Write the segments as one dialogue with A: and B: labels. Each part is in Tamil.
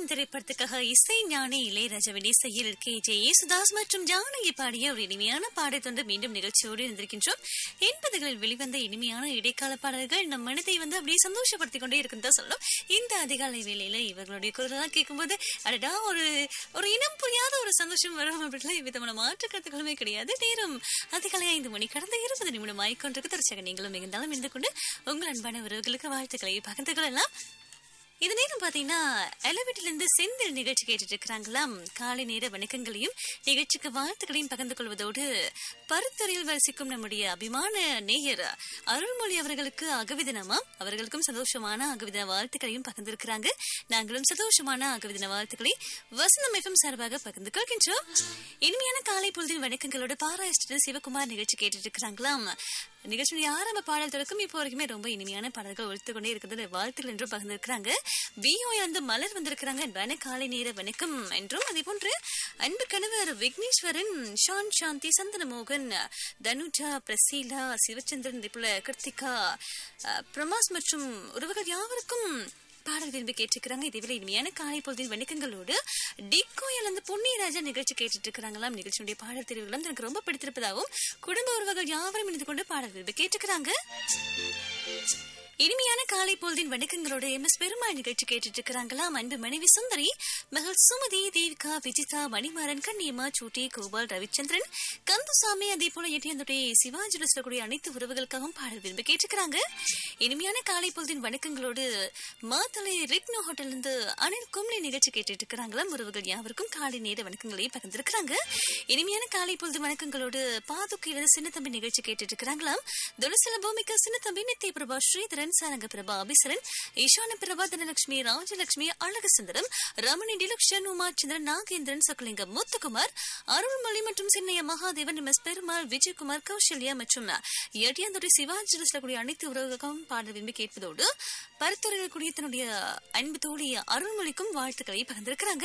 A: திரைப்படத்துக்காக இசை ஞானி இளையராஜாவின் இசையில் கே ஜே யேசுதாஸ் மற்றும் ஜானகி பாடிய ஒரு இனிமையான பாடத்தொன்று மீண்டும் நிகழ்ச்சியோடு இருந்திருக்கின்றோம் எண்பதுகளில் வெளிவந்த இனிமையான இடைக்கால பாடல்கள் நம் மனதை வந்து அப்படியே சந்தோஷப்படுத்திக் கொண்டே இருக்குன்னு தான் சொல்லணும் இந்த அதிகாலை வேளையில இவர்களுடைய குரலெல்லாம் கேட்கும்போது அடடா ஒரு ஒரு இனம் புரியாத ஒரு சந்தோஷம் வரும் அப்படின்லாம் விதமான மாற்று கருத்துக்களுமே கிடையாது நேரம் அதிகாலை ஐந்து மணி கடந்த இருபது நிமிடம் ஆய்கொண்டிருக்கு தரிசக நீங்களும் மிகுந்தாலும் இருந்து கொண்டு உங்கள் அன்பான உறவுகளுக்கு வாழ்த்துக்களை பகிர்ந்து கொள்ளலாம் இது நேரம் பாத்தீங்கன்னா எலவேட்டில இருந்து செந்தில் நிகழ்ச்சி கேட்டுட்டு இருக்கிறாங்களாம் காலை நேர வணக்கங்களையும் நிகழ்ச்சிக்கு வாழ்த்துக்களையும் பகிர்ந்து கொள்வதோடு பருத்துறையில் வசிக்கும் நம்முடைய அபிமான நேயர் அருள்மொழி அவர்களுக்கு அகவிதனமாம் அவர்களுக்கும் சந்தோஷமான அகவிதன வாழ்த்துக்களையும் பகிர்ந்திருக்கிறாங்க நாங்களும் சந்தோஷமான அகவிதன வாழ்த்துக்களை வசந்தம் எஃப்எம் சார்பாக பகிர்ந்து கொள்கின்றோம் இனிமையான காலை பொழுதின் வணக்கங்களோட பாராயஸ்டர் சிவகுமார் நிகழ்ச்சி கேட்டுட்டு இருக்கிறாங்களாம் நிகழ்ச்சியுடைய ஆரம்ப பாடல் தொடக்கம் இப்போ வரைக்குமே ரொம்ப இனிமையான பாடல்கள் ஒழித்து கொண்டே இருக்கிறது வாழ்த்துக்கள் என்றும் பகிர்ந்திருக்கிறாங்க பிஓ அந்த மலர் வந்திருக்கிறாங்க அன்பான காலை நேர வணக்கம் என்றும் அதே போன்று அன்பு கணவர் விக்னேஸ்வரன் ஷான் சாந்தி சந்தனமோகன் தனுஜா பிரசீலா சிவச்சந்திரன் இதே போல கிருத்திகா அஹ், பிரமாஸ் மற்றும் உறவுகள் யாவருக்கும் பாடல் விரும்பி கேட்டிருக்கிறாங்க இதேவேளை இனிமையான காலை பொழுதின் வணக்கங்களோடு டிக்கோயில் அந்த பொன்னியராஜா நிகழ்ச்சி கேட்டுட்டு இருக்கிறாங்களாம் நிகழ்ச்சியுடைய பாடல் தெரிவுகளும் எனக்கு ரொம்ப பிடித்திருப்பதாகவும் குடும்ப உறவுகள் யாவரும் இணைந்து கொண்டு பாடல் விரும்பி கேட்டுக்கிறாங்க இனிமையான காலை பொழுதின் வணக்கங்களோட எம் எஸ் பெருமாள் நிகழ்ச்சி கேட்டுட்டு இருக்கிறாங்களாம் அன்பு மனைவி சுந்தரி மகள் சுமதி தேவிகா விஜிதா மணிமாறன் கண்ணியம்மா சூட்டி கோபால் ரவிச்சந்திரன் கந்துசாமி அதே போல எட்டியந்துடைய சிவாஜி கூடிய அனைத்து உறவுகளுக்காகவும் பாடல் விரும்பி கேட்டுக்கிறாங்க இனிமையான காலை பொழுதின் வணக்கங்களோடு மாத்தலை ரிக்னோ ஹோட்டல் இருந்து அனில் கும்ளி நிகழ்ச்சி கேட்டுட்டு இருக்கிறாங்களாம் உறவுகள் யாவருக்கும் காலை நேர வணக்கங்களை பகிர்ந்திருக்கிறாங்க இனிமையான காலை பொழுது வணக்கங்களோடு பாதுகையிலிருந்து சின்னத்தம்பி நிகழ்ச்சி கேட்டுட்டு இருக்கிறாங்களாம் துளசில பூமிக்கு சின்னத்தம்பி நித்திய பிரபா ஸ்ரீதரன் சாரங்க பிரபா அபிசரன் ஈசான பிரபா தனலட்சுமி ராஜலட்சுமி அழகு சுந்தரம் ரமணி டிலக்ஷன் உமாச்சந்திரன் நாகேந்திரன் சொக்கலிங்கம் முத்துக்குமார் அருள்மொழி மற்றும் சின்னைய மகாதேவன் எம் எஸ் பெருமாள் விஜயகுமார் கௌசல்யா மற்றும் எட்டியாந்துறை சிவாஜி கூடிய அனைத்து உறவுகளுக்கும் பாடல் விரும்பி கேட்பதோடு பருத்துறையில் கூடிய தன்னுடைய அன்பு தோழி அருள்மொழிக்கும் வாழ்த்துக்களை பகிர்ந்திருக்கிறாங்க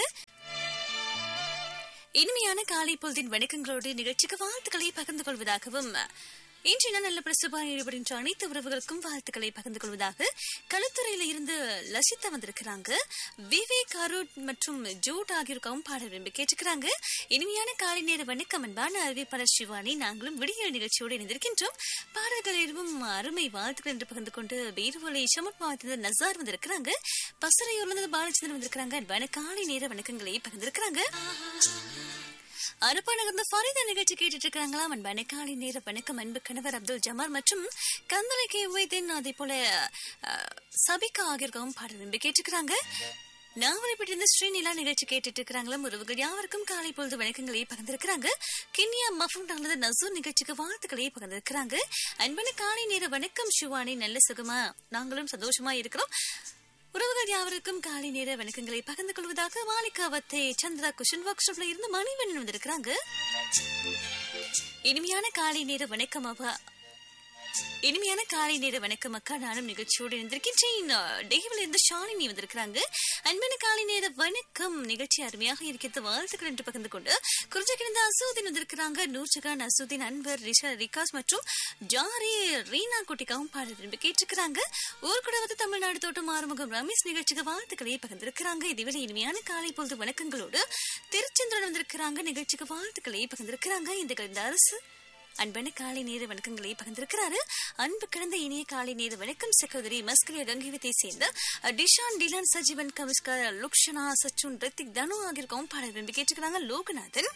A: இனிமையான காலை பொழுதின் வணக்கங்களோடு நிகழ்ச்சிக்கு வாழ்த்துக்களை பகிர்ந்து கொள்வதாகவும் இன்று நான் நல்ல பிரசுபாக ஈடுபடுகின்ற அனைத்து உறவுகளுக்கும் வாழ்த்துக்களை பகிர்ந்து கொள்வதாக களுத்துறையில இருந்து லசிதா வந்திருக்கிறாங்க விவேக் அருட் மற்றும் ஜூட் ஆகியோருக்காகவும் பாடல் விரும்பி கேட்டுக்கிறாங்க இனிமையான காலை நேர வணக்கம் அன்பான அறிவிப்பாளர் சிவானி நாங்களும் விடியல் நிகழ்ச்சியோடு இணைந்திருக்கின்றோம் பாடல்கள் எதுவும் அருமை வாழ்த்துக்கள் என்று பகிர்ந்து கொண்டு பீர்வலை சமட் மாவட்டத்தில் நசார் வந்திருக்கிறாங்க பசறையூர்ல பாலச்சந்திரன் வந்திருக்கிறாங்க அன்பான காலை நேர வணக்கங்களை பகிர்ந்திருக்கிறாங்க அரப்பா நகர்ந்த ஃபரிதா நிகழ்ச்சி கேட்டுட்டு இருக்காங்களாம் அன்பான காலை நேர வணக்கம் அன்பு கணவர் அப்துல் ஜமார் மற்றும் கந்தலை கே உவைதீன் அதே போல அஹ், சபிகா ஆகியோருக்கும் பாடல் விரும்பி கேட்டுக்கிறாங்க நாவலைப்பட்டிருந்த ஸ்ரீநிலா நிகழ்ச்சி கேட்டுட்டு இருக்கிறாங்களாம் உறவுகள் யாவருக்கும் காலை பொழுது வணக்கங்களை பகிர்ந்திருக்கிறாங்க கிண்ணியா மஃபும் டாங்களது நசூர் நிகழ்ச்சிக்கு வாழ்த்துக்களை பகிர்ந்திருக்கிறாங்க அன்பான காலை நேர வணக்கம் சிவானி நல்ல சுகமா நாங்களும் சந்தோஷமா இருக்கிறோம் உறவுகள் யாவருக்கும் காலை நேர வணக்கங்களை பகிர்ந்து கொள்வதாக மாலிகாவத்தை சந்திரா குஷன் ஒர்க் ஷாப்ல இருந்து மணிவண்ணன் வந்திருக்கிறாங்க இனிமையான காலை நேர வணக்கம் அவா இனிமையான காலை நேர வணக்கம் அக்கா நானும் நிகழ்ச்சியோடு இருந்திருக்கின்றேன் டேவில் இருந்து ஷாலினி வந்திருக்கிறாங்க அன்பான காலை நேர வணக்கம் நிகழ்ச்சி அருமையாக இருக்கிறது வாழ்த்துக்கள் என்று பகிர்ந்து கொண்டு குறிஞ்ச கிடந்த அசூதின் வந்திருக்கிறாங்க நூர்ஜகான் அசூதின் அன்பர் ரிஷா ரிகாஸ் மற்றும் ஜாரி ரீனா குட்டிக்காவும் பாட விரும்பி கேட்டிருக்கிறாங்க ஊர்குடவது தமிழ்நாடு தோட்டம் ஆறுமுகம் ரமேஷ் நிகழ்ச்சிக்கு வாழ்த்துக்களை பகிர்ந்திருக்கிறாங்க இதுவரை இனிமையான காலை பொழுது வணக்கங்களோடு திருச்செந்திரன் வந்திருக்கிறாங்க நிகழ்ச்சிக்கு வாழ்த்துக்களை பகிர்ந்திருக்கிறாங்க இந்த கலந்த அரசு அன்பான காலை நேர வணக்கங்களை பகிர்ந்திருக்கிறாரு அன்பு கிடந்த இனிய காலை நேர வணக்கம் சகோதரி மஸ்கலியா கங்கிவத்தை சேர்ந்த டிஷான் டிலான் சஜீவன் கவிஸ்கர் லுக்ஷனா சச்சுன் ரித்திக் தனு ஆகியோருக்கும் பாடல் விரும்பி கேட்டுக்கிறாங்க லோகநாதன்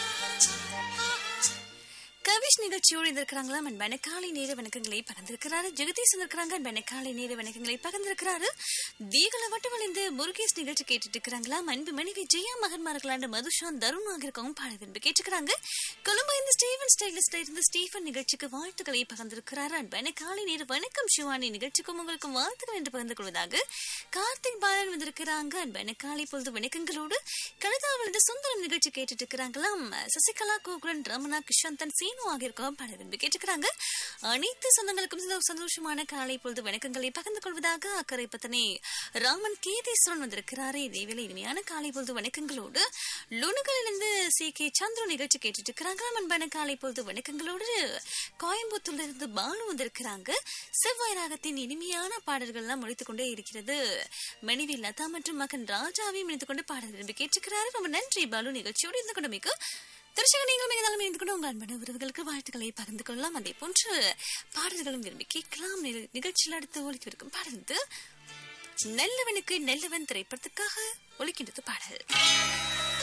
A: கவிஷ் நிகழ்ச்சியோடு இருந்திருக்கிறாங்களாம் அன்பான காலை நேர வணக்கங்களை பகிர்ந்திருக்கிறாரு ஜெகதீஷ் வந்திருக்கிறாங்க அன்பான காலை நேர வணக்கங்களை பகிர்ந்திருக்கிறாரு தீகல வட்டவழிந்து முருகேஷ் நிகழ்ச்சி கேட்டுட்டு இருக்கிறாங்களாம் அன்பு மனைவி ஜெயா மகன்மார்களான மதுஷான் தருண் ஆகியிருக்கவும் பாட விரும்பி கேட்டுக்கிறாங்க கொழும்பு இந்த ஸ்டீவன் ஸ்டைலிஸ்ட்ல இருந்து ஸ்டீஃபன் நிகழ்ச்சிக்கு வாழ்த்துக்களை பகிர்ந்திருக்கிறார் அன்பான காலை நேர வணக்கம் சிவானி நிகழ்ச்சிக்கும் உங்களுக்கும் வாழ்த்துக்கள் என்று பகிர்ந்து கொள்வதாக கார்த்திக் பாலன் வந்திருக்கிறாங்க அன்பான காலை பொழுது வணக்கங்களோடு கழுதாவில் இந்த சுந்தரம் நிகழ்ச்சி கேட்டுட்டு இருக்கிறாங்களாம் சசிகலா கோகுலன் ரமணா கிஷாந்தன் சி சீனு ஆகியிருக்கோம் பல விரும்பி கேட்டுக்கிறாங்க அனைத்து சொந்தங்களுக்கும் சந்தோ- சந்தோஷமான காலை பொழுது வணக்கங்களை பகிர்ந்து கொள்வதாக அக்கறை பத்தனை ராமன் கேதீஸ்வரன் வந்திருக்கிறாரே இதேவேளை இனிமையான காலை பொழுது வணக்கங்களோடு லுணுகளிலிருந்து சி கே சந்திர நிகழ்ச்சி கேட்டுட்டு இருக்கிறாங்க அன்பான காலை பொழுது வணக்கங்களோடு கோயம்புத்தூர்ல இருந்து பானு வந்திருக்கிறாங்க செவ்வாய் ராகத்தின் இனிமையான பாடல்கள்லாம் முடித்துக் கொண்டே இருக்கிறது மனைவி லதா மற்றும் மகன் ராஜாவையும் இணைத்துக் கொண்டு பாடல் விரும்பி கேட்டுக்கிறாரு ரொம்ப நன்றி பாலு நிகழ்ச்சியோடு இருந்து கொண்டு மிக திருச்சக நீங்களும் இருந்தாலும் இருந்து கொண்டு உங்கள் அன்பான உறவுகளுக்கு வாழ்த்துக்களை பகிர்ந்து கொள்ளலாம் அதே போன்று பாடல்களும் விரும்பி கேட்கலாம் நிக- நிகழ்ச்சியில் அடுத்து ஒலிக்கிருக்கும் பாடல் வந்து நல்லவனுக்கு நல்லவன் திரைப்படத்துக்காக ஒலிக்கின்றது பாடல்